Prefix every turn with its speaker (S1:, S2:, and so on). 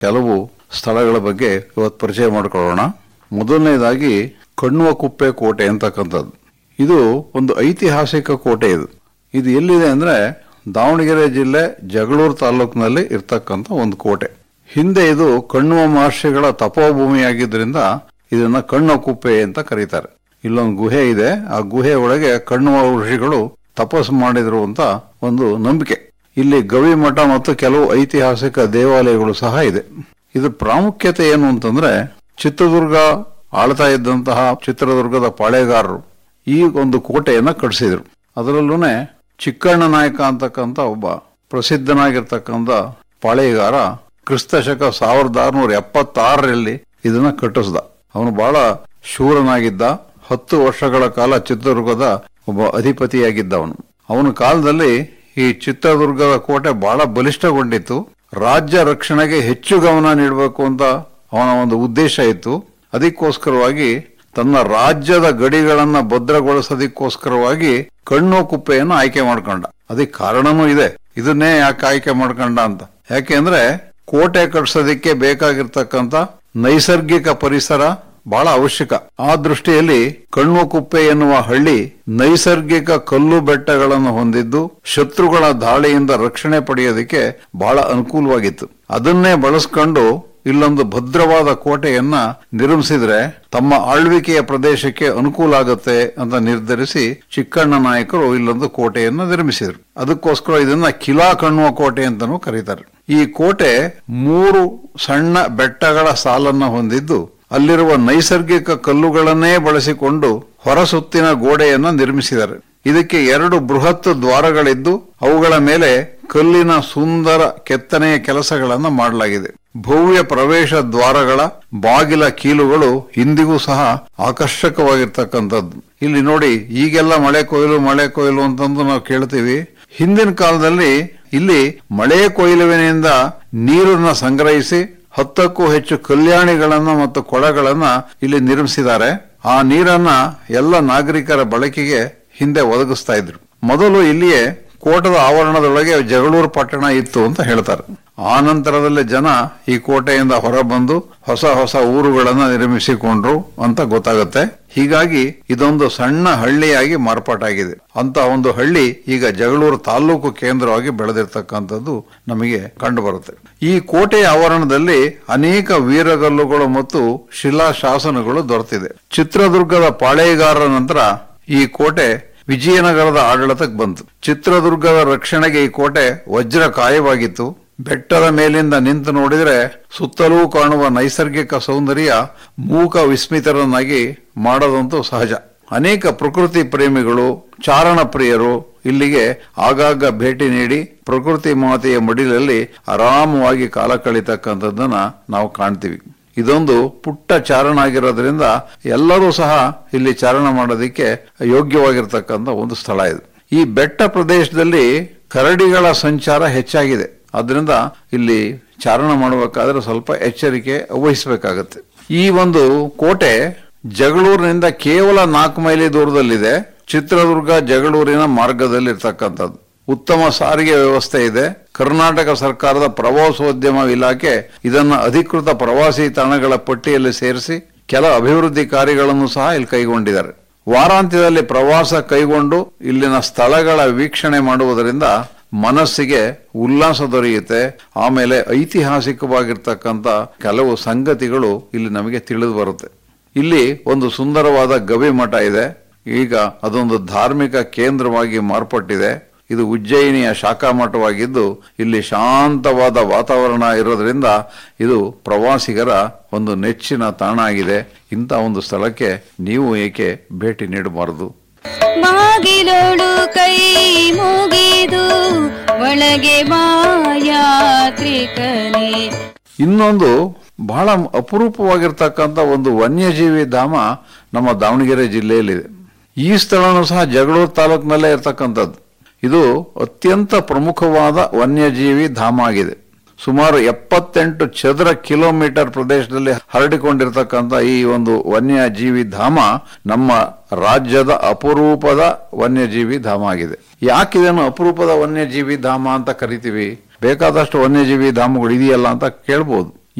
S1: ಕೆಲವು ಸ್ಥಳಗಳ ಬಗ್ಗೆ ಇವತ್ತು ಪರಿಚಯ ಮಾಡಿಕೊಳ್ಳೋಣ ಮೊದಲನೇದಾಗಿ ಕಣ್ಣುವ ಕುಪ್ಪೆ ಕೋಟೆ ಅಂತಕ್ಕಂಥದ್ದು ಇದು ಒಂದು ಐತಿಹಾಸಿಕ ಕೋಟೆ ಇದು ಇದು ಎಲ್ಲಿದೆ ಅಂದ್ರೆ ದಾವಣಗೆರೆ ಜಿಲ್ಲೆ ಜಗಳೂರು ತಾಲೂಕಿನಲ್ಲಿ ಇರ್ತಕ್ಕಂಥ ಒಂದು ಕೋಟೆ ಹಿಂದೆ ಇದು ಕಣ್ಣುವ ಮಹರ್ಷಿಗಳ ತಪೋಭೂಮಿಯಾಗಿದ್ದರಿಂದ ಇದನ್ನ ಕಣ್ಣುವ ಕುಪ್ಪೆ ಅಂತ ಕರೀತಾರೆ ಇಲ್ಲೊಂದು ಗುಹೆ ಇದೆ ಆ ಗುಹೆ ಒಳಗೆ ಕಣ್ಣುವ ಋಷಿಗಳು ತಪಸ್ಸು ಮಾಡಿದ್ರು ಅಂತ ಒಂದು ನಂಬಿಕೆ ಇಲ್ಲಿ ಗವಿ ಮಠ ಮತ್ತು ಕೆಲವು ಐತಿಹಾಸಿಕ ದೇವಾಲಯಗಳು ಸಹ ಇದೆ ಇದ್ರ ಪ್ರಾಮುಖ್ಯತೆ ಏನು ಅಂತಂದ್ರೆ ಚಿತ್ರದುರ್ಗ ಆಳ್ತಾ ಇದ್ದಂತಹ ಚಿತ್ರದುರ್ಗದ ಪಾಳೆಗಾರರು ಈ ಒಂದು ಕೋಟೆಯನ್ನ ಕಟ್ಟಿಸಿದ್ರು ಅದರಲ್ಲೂ ಚಿಕ್ಕಣ್ಣ ನಾಯಕ ಅಂತಕ್ಕಂಥ ಒಬ್ಬ ಪ್ರಸಿದ್ಧನಾಗಿರ್ತಕ್ಕಂಥ ಪಾಳೆಗಾರ ಕ್ರಿಸ್ತ ಶಕ ಸಾವಿರದ ಆರುನೂರ ಎಪ್ಪತ್ತಾರರಲ್ಲಿ ಇದನ್ನ ಕಟ್ಟಿಸ್ದ ಅವನು ಬಹಳ ಶೂರನಾಗಿದ್ದ ಹತ್ತು ವರ್ಷಗಳ ಕಾಲ ಚಿತ್ರದುರ್ಗದ ಒಬ್ಬ ಅಧಿಪತಿಯಾಗಿದ್ದ ಅವನು ಅವನ ಕಾಲದಲ್ಲಿ ಈ ಚಿತ್ರದುರ್ಗದ ಕೋಟೆ ಬಹಳ ಬಲಿಷ್ಠಗೊಂಡಿತ್ತು ರಾಜ್ಯ ರಕ್ಷಣೆಗೆ ಹೆಚ್ಚು ಗಮನ ನೀಡಬೇಕು ಅಂತ ಅವನ ಒಂದು ಉದ್ದೇಶ ಇತ್ತು ಅದಕ್ಕೋಸ್ಕರವಾಗಿ ತನ್ನ ರಾಜ್ಯದ ಗಡಿಗಳನ್ನ ಭದ್ರಗೊಳಿಸೋದಕ್ಕೋಸ್ಕರವಾಗಿ ಕಣ್ಣು ಕುಪ್ಪೆಯನ್ನು ಆಯ್ಕೆ ಮಾಡ್ಕೊಂಡ ಅದಕ್ಕೆ ಕಾರಣನೂ ಇದೆ ಇದನ್ನೇ ಯಾಕೆ ಆಯ್ಕೆ ಮಾಡ್ಕೊಂಡ ಅಂತ ಯಾಕೆ ಅಂದ್ರೆ ಕೋಟೆ ಕಟ್ಸೋದಕ್ಕೆ ಬೇಕಾಗಿರ್ತಕ್ಕಂಥ ನೈಸರ್ಗಿಕ ಪರಿಸರ ಬಹಳ ಅವಶ್ಯಕ ಆ ದೃಷ್ಟಿಯಲ್ಲಿ ಕಣ್ಣು ಕುಪ್ಪೆ ಎನ್ನುವ ಹಳ್ಳಿ ನೈಸರ್ಗಿಕ ಕಲ್ಲು ಬೆಟ್ಟಗಳನ್ನು ಹೊಂದಿದ್ದು ಶತ್ರುಗಳ ದಾಳಿಯಿಂದ ರಕ್ಷಣೆ ಪಡೆಯೋದಕ್ಕೆ ಬಹಳ ಅನುಕೂಲವಾಗಿತ್ತು ಅದನ್ನೇ ಬಳಸ್ಕೊಂಡು ಇಲ್ಲೊಂದು ಭದ್ರವಾದ ಕೋಟೆಯನ್ನ ನಿರ್ಮಿಸಿದ್ರೆ ತಮ್ಮ ಆಳ್ವಿಕೆಯ ಪ್ರದೇಶಕ್ಕೆ ಅನುಕೂಲ ಆಗುತ್ತೆ ಅಂತ ನಿರ್ಧರಿಸಿ ಚಿಕ್ಕಣ್ಣ ನಾಯಕರು ಇಲ್ಲೊಂದು ಕೋಟೆಯನ್ನ ನಿರ್ಮಿಸಿದ್ರು ಅದಕ್ಕೋಸ್ಕರ ಇದನ್ನ ಕಿಲಾ ಕಣ್ಣುವ ಕೋಟೆ ಅಂತಾನೂ ಕರೀತಾರೆ ಈ ಕೋಟೆ ಮೂರು ಸಣ್ಣ ಬೆಟ್ಟಗಳ ಸಾಲನ್ನ ಹೊಂದಿದ್ದು ಅಲ್ಲಿರುವ ನೈಸರ್ಗಿಕ ಕಲ್ಲುಗಳನ್ನೇ ಬಳಸಿಕೊಂಡು ಹೊರಸುತ್ತಿನ ಗೋಡೆಯನ್ನ ನಿರ್ಮಿಸಿದ್ದಾರೆ ಇದಕ್ಕೆ ಎರಡು ಬೃಹತ್ ದ್ವಾರಗಳಿದ್ದು ಅವುಗಳ ಮೇಲೆ ಕಲ್ಲಿನ ಸುಂದರ ಕೆತ್ತನೆಯ ಕೆಲಸಗಳನ್ನ ಮಾಡಲಾಗಿದೆ ಭವ್ಯ ಪ್ರವೇಶ ದ್ವಾರಗಳ ಬಾಗಿಲ ಕೀಲುಗಳು ಇಂದಿಗೂ ಸಹ ಆಕರ್ಷಕವಾಗಿರ್ತಕ್ಕಂಥದ್ದು ಇಲ್ಲಿ ನೋಡಿ ಈಗೆಲ್ಲ ಮಳೆ ಕೊಯ್ಲು ಮಳೆ ಕೊಯ್ಲು ಅಂತಂದು ನಾವು ಕೇಳ್ತೀವಿ ಹಿಂದಿನ ಕಾಲದಲ್ಲಿ ಇಲ್ಲಿ ಮಳೆ ಕೊಯ್ಲುವಿನಿಂದ ನೀರನ್ನ ಸಂಗ್ರಹಿಸಿ ಹತ್ತಕ್ಕೂ ಹೆಚ್ಚು ಕಲ್ಯಾಣಿಗಳನ್ನ ಮತ್ತು ಕೊಳಗಳನ್ನ ಇಲ್ಲಿ ನಿರ್ಮಿಸಿದ್ದಾರೆ ಆ ನೀರನ್ನ ಎಲ್ಲ ನಾಗರಿಕರ ಬಳಕೆಗೆ ಹಿಂದೆ ಒದಗಿಸ್ತಾ ಇದ್ರು ಮೊದಲು ಇಲ್ಲಿಯೇ ಕೋಟದ ಆವರಣದೊಳಗೆ ಜಗಳೂರು ಪಟ್ಟಣ ಇತ್ತು ಅಂತ ಹೇಳ್ತಾರೆ ಆ ನಂತರದಲ್ಲಿ ಜನ ಈ ಕೋಟೆಯಿಂದ ಹೊರಬಂದು ಹೊಸ ಹೊಸ ಊರುಗಳನ್ನ ನಿರ್ಮಿಸಿಕೊಂಡ್ರು ಅಂತ ಗೊತ್ತಾಗುತ್ತೆ ಹೀಗಾಗಿ ಇದೊಂದು ಸಣ್ಣ ಹಳ್ಳಿಯಾಗಿ ಮಾರ್ಪಾಟಾಗಿದೆ ಅಂತ ಒಂದು ಹಳ್ಳಿ ಈಗ ಜಗಳೂರು ತಾಲೂಕು ಕೇಂದ್ರವಾಗಿ ಬೆಳೆದಿರ್ತಕ್ಕಂಥದ್ದು ನಮಗೆ ಕಂಡು ಬರುತ್ತೆ ಈ ಕೋಟೆಯ ಆವರಣದಲ್ಲಿ ಅನೇಕ ವೀರಗಲ್ಲುಗಳು ಮತ್ತು ಶಿಲಾ ಶಾಸನಗಳು ದೊರೆತಿದೆ ಚಿತ್ರದುರ್ಗದ ಪಾಳೇಗಾರರ ನಂತರ ಈ ಕೋಟೆ ವಿಜಯನಗರದ ಆಡಳಿತಕ್ಕೆ ಬಂತು ಚಿತ್ರದುರ್ಗದ ರಕ್ಷಣೆಗೆ ಈ ಕೋಟೆ ವಜ್ರ ಕಾಯವಾಗಿತ್ತು ಬೆಟ್ಟದ ಮೇಲಿಂದ ನಿಂತು ನೋಡಿದರೆ ಸುತ್ತಲೂ ಕಾಣುವ ನೈಸರ್ಗಿಕ ಸೌಂದರ್ಯ ಮೂಕ ವಿಸ್ಮಿತರನ್ನಾಗಿ ಮಾಡೋದಂತೂ ಸಹಜ ಅನೇಕ ಪ್ರಕೃತಿ ಪ್ರೇಮಿಗಳು ಚಾರಣ ಪ್ರಿಯರು ಇಲ್ಲಿಗೆ ಆಗಾಗ ಭೇಟಿ ನೀಡಿ ಪ್ರಕೃತಿ ಮಾತೆಯ ಮಡಿಲಲ್ಲಿ ಆರಾಮವಾಗಿ ಕಾಲ ಕಳೀತಕ್ಕಂಥದ್ದನ್ನ ನಾವು ಕಾಣ್ತೀವಿ ಇದೊಂದು ಪುಟ್ಟ ಚಾರಣ ಆಗಿರೋದ್ರಿಂದ ಎಲ್ಲರೂ ಸಹ ಇಲ್ಲಿ ಚಾರಣ ಮಾಡೋದಕ್ಕೆ ಯೋಗ್ಯವಾಗಿರ್ತಕ್ಕಂಥ ಒಂದು ಸ್ಥಳ ಇದು ಈ ಬೆಟ್ಟ ಪ್ರದೇಶದಲ್ಲಿ ಕರಡಿಗಳ ಸಂಚಾರ ಹೆಚ್ಚಾಗಿದೆ ಅದರಿಂದ ಇಲ್ಲಿ ಚಾರಣ ಮಾಡಬೇಕಾದ್ರೆ ಸ್ವಲ್ಪ ಎಚ್ಚರಿಕೆ ವಹಿಸಬೇಕಾಗತ್ತೆ ಈ ಒಂದು ಕೋಟೆ ಜಗಳೂರಿನಿಂದ ಕೇವಲ ನಾಲ್ಕು ಮೈಲಿ ದೂರದಲ್ಲಿದೆ ಚಿತ್ರದುರ್ಗ ಜಗಳೂರಿನ ಮಾರ್ಗದಲ್ಲಿರ್ತಕ್ಕಂಥದ್ದು ಉತ್ತಮ ಸಾರಿಗೆ ವ್ಯವಸ್ಥೆ ಇದೆ ಕರ್ನಾಟಕ ಸರ್ಕಾರದ ಪ್ರವಾಸೋದ್ಯಮ ಇಲಾಖೆ ಇದನ್ನು ಅಧಿಕೃತ ಪ್ರವಾಸಿ ತಾಣಗಳ ಪಟ್ಟಿಯಲ್ಲಿ ಸೇರಿಸಿ ಕೆಲ ಅಭಿವೃದ್ಧಿ ಕಾರ್ಯಗಳನ್ನು ಸಹ ಇಲ್ಲಿ ಕೈಗೊಂಡಿದ್ದಾರೆ ವಾರಾಂತ್ಯದಲ್ಲಿ ಪ್ರವಾಸ ಕೈಗೊಂಡು ಇಲ್ಲಿನ ಸ್ಥಳಗಳ ವೀಕ್ಷಣೆ ಮಾಡುವುದರಿಂದ ಮನಸ್ಸಿಗೆ ಉಲ್ಲಾಸ ದೊರೆಯುತ್ತೆ ಆಮೇಲೆ ಐತಿಹಾಸಿಕವಾಗಿರ್ತಕ್ಕಂಥ ಕೆಲವು ಸಂಗತಿಗಳು ಇಲ್ಲಿ ನಮಗೆ ತಿಳಿದು ಬರುತ್ತೆ ಇಲ್ಲಿ ಒಂದು ಸುಂದರವಾದ ಗವಿ ಮಠ ಇದೆ ಈಗ ಅದೊಂದು ಧಾರ್ಮಿಕ ಕೇಂದ್ರವಾಗಿ ಮಾರ್ಪಟ್ಟಿದೆ ಇದು ಉಜ್ಜಯಿನಿಯ ಶಾಖಾ ಮಠವಾಗಿದ್ದು ಇಲ್ಲಿ ಶಾಂತವಾದ ವಾತಾವರಣ ಇರೋದ್ರಿಂದ ಇದು ಪ್ರವಾಸಿಗರ ಒಂದು ನೆಚ್ಚಿನ ತಾಣ ಆಗಿದೆ ಇಂಥ ಒಂದು ಸ್ಥಳಕ್ಕೆ ನೀವು ಏಕೆ ಭೇಟಿ ನೀಡಬಾರದು
S2: ಬಾಗಿಲೋಳು ಕೈ ಮುಗಿದು ಒಳಗೆ ಮಾಯಾತ್ರಿಕನೇ
S1: ಇನ್ನೊಂದು ಬಹಳ ಅಪರೂಪವಾಗಿರ್ತಕ್ಕಂಥ ಒಂದು ವನ್ಯಜೀವಿ ಧಾಮ ನಮ್ಮ ದಾವಣಗೆರೆ ಜಿಲ್ಲೆಯಲ್ಲಿದೆ ಈ ಸ್ಥಳನೂ ಸಹ ಜಗಳೂರು ತಾಲೂಕಿನಲ್ಲೇ ಇರತಕ್ಕಂಥದ್ದು ಇದು ಅತ್ಯಂತ ಪ್ರಮುಖವಾದ ವನ್ಯಜೀವಿ ಧಾಮ ಆಗಿದೆ ಸುಮಾರು ಎಪ್ಪತ್ತೆಂಟು ಚದರ ಕಿಲೋಮೀಟರ್ ಪ್ರದೇಶದಲ್ಲಿ ಹರಡಿಕೊಂಡಿರ್ತಕ್ಕಂಥ ಈ ಒಂದು ವನ್ಯಜೀವಿ ಧಾಮ ನಮ್ಮ ರಾಜ್ಯದ ಅಪರೂಪದ ವನ್ಯಜೀವಿ ಧಾಮ ಆಗಿದೆ ಯಾಕೆ ಇದನ್ನು ಅಪರೂಪದ ವನ್ಯಜೀವಿ ಧಾಮ ಅಂತ ಕರಿತೀವಿ ಬೇಕಾದಷ್ಟು ವನ್ಯಜೀವಿ ಧಾಮಗಳು ಇದೆಯಲ್ಲ ಅಂತ ಕೇಳ್ಬೋದು